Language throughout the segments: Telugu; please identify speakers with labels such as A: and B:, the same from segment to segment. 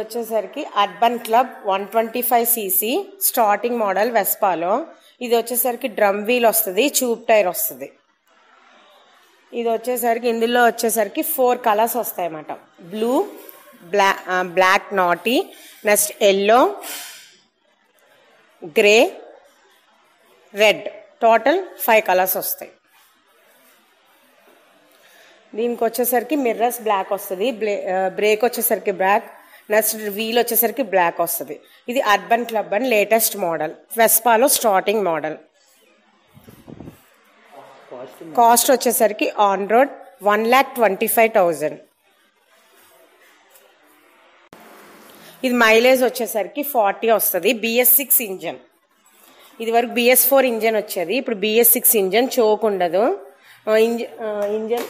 A: వచ్చేసరికి urban club one twenty five CC starting model వెస్పాలో ఇది వచ్చేసరికి డ్రమ్ వీల్ వస్తుంది ట్యూబ్ టైర్ వస్తుంది ఇది వచ్చేసరికి ఇందులో వచ్చేసరికి ఫోర్ కలర్స్ వస్తాయి అన్నమాట బ్లూ బ్లా బ్లాక్ నాటీ next yellow grey red total five colours వస్తాయి దీనికి వచ్చేసరికి మిర్రర్స్ బ్లాక్ వస్తుంది బ్రేక్ వచ్చేసరికి బ్లాక్ నెక్స్ట్ వీల్ వచ్చేసరికి బ్లాక్ వస్తుంది ఇది అర్బన్ క్లబ్ అని లేటెస్ట్ మోడల్ వెస్పాలో స్టార్టింగ్ మోడల్ కాస్ట్ వచ్చేసరికి on road one lakh twenty five thousand ఇది మైలేజ్ వచ్చేసరికి ఫార్టీ వస్తుంది బిఎస్ సిక్స్ ఇంజన్ ఇది వరకు బిఎస్ ఫోర్ ఇంజన్ వచ్చేది ఇప్పుడు బిఎస్ సిక్స్ ఇంజన్ చోక్ ఉండదు ఇంజన్ ఇంజన్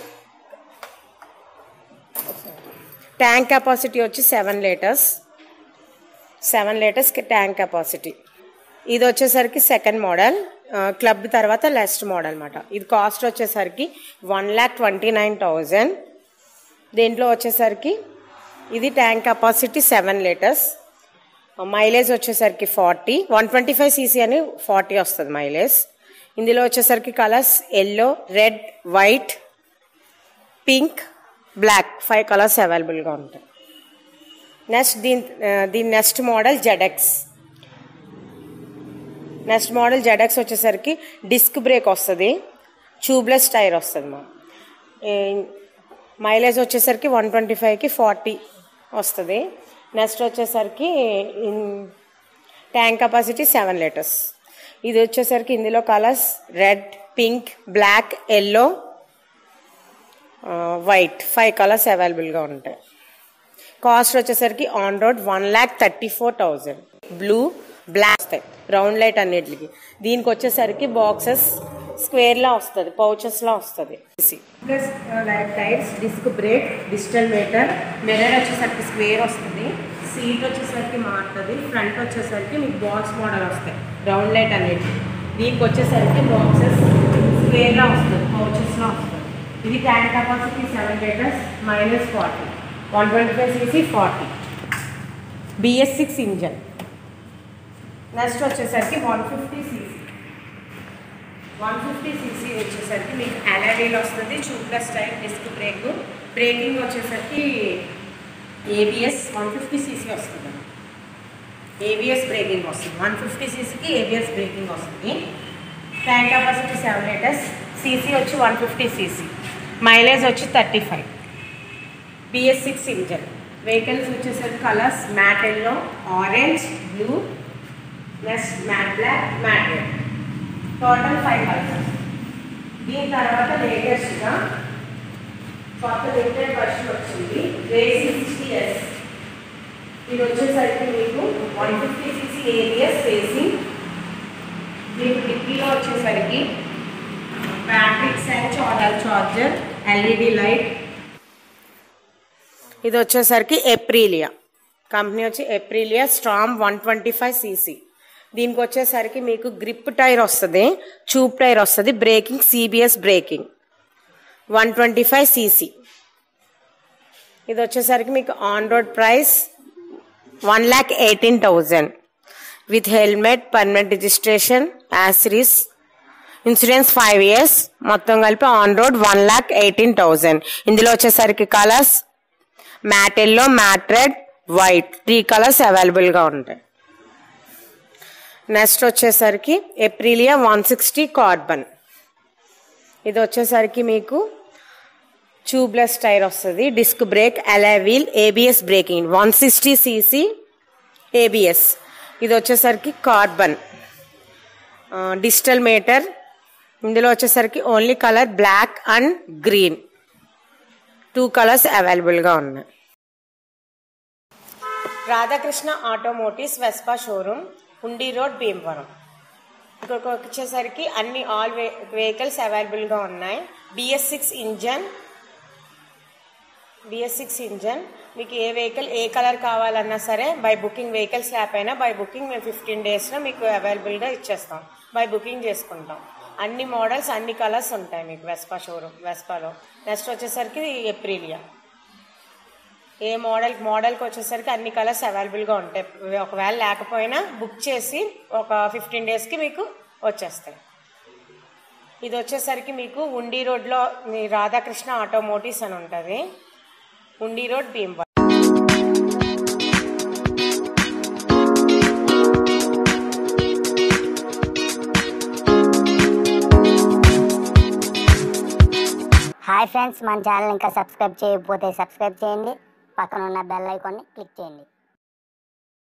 A: ట్యాంక్ కెపాసిటీ వచ్చి seven litres seven litres tank capacity ఇది వచ్చేసరికి సెకండ్ మోడల్ క్లబ్ తర్వాత లాస్ట్ మోడల్ అనమాట ఇది కాస్ట్ వచ్చేసరికి one lakh twenty nine thousand దీంట్లో వచ్చేసరికి ఇది tank capacity seven litres mileage వచ్చేసరికి forty one twenty five CC అని ఫార్టీ వస్తుంది మైలేజ్ ఇందులో వచ్చేసరికి colours yellow red white pink black five colours అవైలబుల్గా ఉంటాయి నెక్స్ట్ దీని దీని next model ZX next model ZX వచ్చేసరికి డిస్క్ బ్రేక్ వస్తుంది ట్యూబ్లెస్ టైర్ వస్తుంది మా మైలేజ్ వచ్చేసరికి వన్ ట్వంటీ ఫైవ్కి ఫార్టీ వస్తుంది నెక్స్ట్ వచ్చేసరికి ట్యాంక్ కెపాసిటీ సెవెన్ లీటర్స్ ఇది వచ్చేసరికి ఇందులో colours red pink black yellow white five colours అవైలబుల్గా ఉంటాయి కాస్ట్ వచ్చేసరికి on road one lakh thirty four thousand blue black వస్తాయి రౌండ్ లైట్ అన్నిటికి దీనికి వచ్చేసరికి బాక్సెస్ స్క్వేర్లా వస్తుంది పౌచెస్లా వస్తుంది plus light tyres disc brake digital meter mirror వచ్చేసరికి స్క్వేర్ వస్తుంది సీట్ వచ్చేసరికి మారుతుంది ఫ్రంట్ వచ్చేసరికి మీకు బాక్స్ మోడల్ వస్తాయి రౌండ్ లైట్ అన్నిటికి దీనికి వచ్చేసరికి బాక్సెస్ స్క్వేర్లా వస్తుంది పౌచెస్లా వస్తుంది ఇది tank capacity seven litres minus forty one twenty five CC forty BS six engine next వచ్చేసరికి one fifty CC one fifty CC వచ్చేసరికి మీకు ఎల్ఐడీలో వస్తుంది tubeless type disc brake braking వచ్చేసరికి ఏబిఎస్ వన్ ఫిఫ్టీ సీసీ వస్తుంది ఏబిఎస్ బ్రేకింగ్ వస్తుంది వన్ ఫిఫ్టీ సీసీకి ఏబిఎస్ బ్రేకింగ్ వస్తుంది tank capacity seven litres CC వచ్చి వన్ ఫిఫ్టీ సీసీ మైలేజ్ వచ్చి thirty five BS six engine vehicles వచ్చేసరికి colours matte yellow orange blue next matte black matte red total five colours దీని తర్వాత లేటెస్ట్గా కొత్త లిమిటెడ్ వర్షన్ వచ్చింది రేసీ సిక్స్టీ ఎస్ ఇది వచ్చేసరికి మీకు one fifty six ABS racing మీకు డిక్కీలో వచ్చేసరికి battery cell charger charger LED light ఇది వచ్చేసరికి ఎప్రిలియా కంపెనీ వచ్చి Aprilia Storm one twenty five CC దీనికి వచ్చేసరికి మీకు గ్రిప్ టైర్ వస్తుంది ట్యూబ్ టైర్ వస్తుంది braking CBS braking one twenty five CC ఇది వచ్చేసరికి మీకు on road price one lakh eighteen thousand with helmet permanent registration యాసిరీస్ ఇన్సూరెన్స్ ఫైవ్ ఇయర్స్ మొత్తం కలిపి on road one lakh eighteen thousand ఇందులో వచ్చేసరికి colours matte yellow matte red white three colours అవైలబుల్గా ఉంటాయి నెక్స్ట్ వచ్చేసరికి ఎప్రిలియా వన్ సిక్స్టీ కార్బన్ ఇది వచ్చేసరికి మీకు ట్యూబ్లెస్ టైర్ వస్తుంది డిస్క్ బ్రేక్ అలా wheel ABS braking one sixty CC ABS ఇది వచ్చేసరికి కార్బన్ డిజిటల్ మీటర్ ఇందులో వచ్చేసరికి only colour black and green two colours అవైలబుల్గా ఉన్నాయి Radhakrishna automotives Vespa showroom Undi road Bhimavaram ఇంకొక వచ్చేసరికి అన్ని ఆల్ వెహికల్స్ అవైలబుల్గా ఉన్నాయి BS six engine BS six engine మీకు ఏ వెహికల్ ఏ కలర్ కావాలన్నా సరే బై బుకింగ్ వెహికల్స్ యాప్ అయినా బై బుకింగ్ మేము ఫిఫ్టీన్ డేస్లో మీకు అవైలబుల్గా ఇచ్చేస్తాం బై బుకింగ్ చేసుకుంటాం అన్ని మోడల్స్ అన్ని కలర్స్ ఉంటాయి మీకు వెస్పా షోరూమ్ వెస్పాలో నెక్స్ట్ వచ్చేసరికి ఎప్రిలియా ఏ మోడల్ మోడల్కి వచ్చేసరికి అన్ని కలర్స్ అవైలబుల్గా ఉంటాయి ఒకవేళ లేకపోయినా బుక్ చేసి ఒక ఫిఫ్టీన్ డేస్కి మీకు వచ్చేస్తాయి ఇది వచ్చేసరికి మీకు ఉండి రోడ్లో మీ రాధాకృష్ణ ఆటోమోటివ్స్ అని ఉంటుంది ఉండి రోడ్ భీంబా
B: హాయ్ ఫ్రెండ్స్ మన ఛానల్ ఇంకా సబ్స్క్రైబ్ చేయకపోతే సబ్స్క్రైబ్ చేయండి పక్కన ఉన్న బెల్ ఐకాన్ని క్లిక్ చేయండి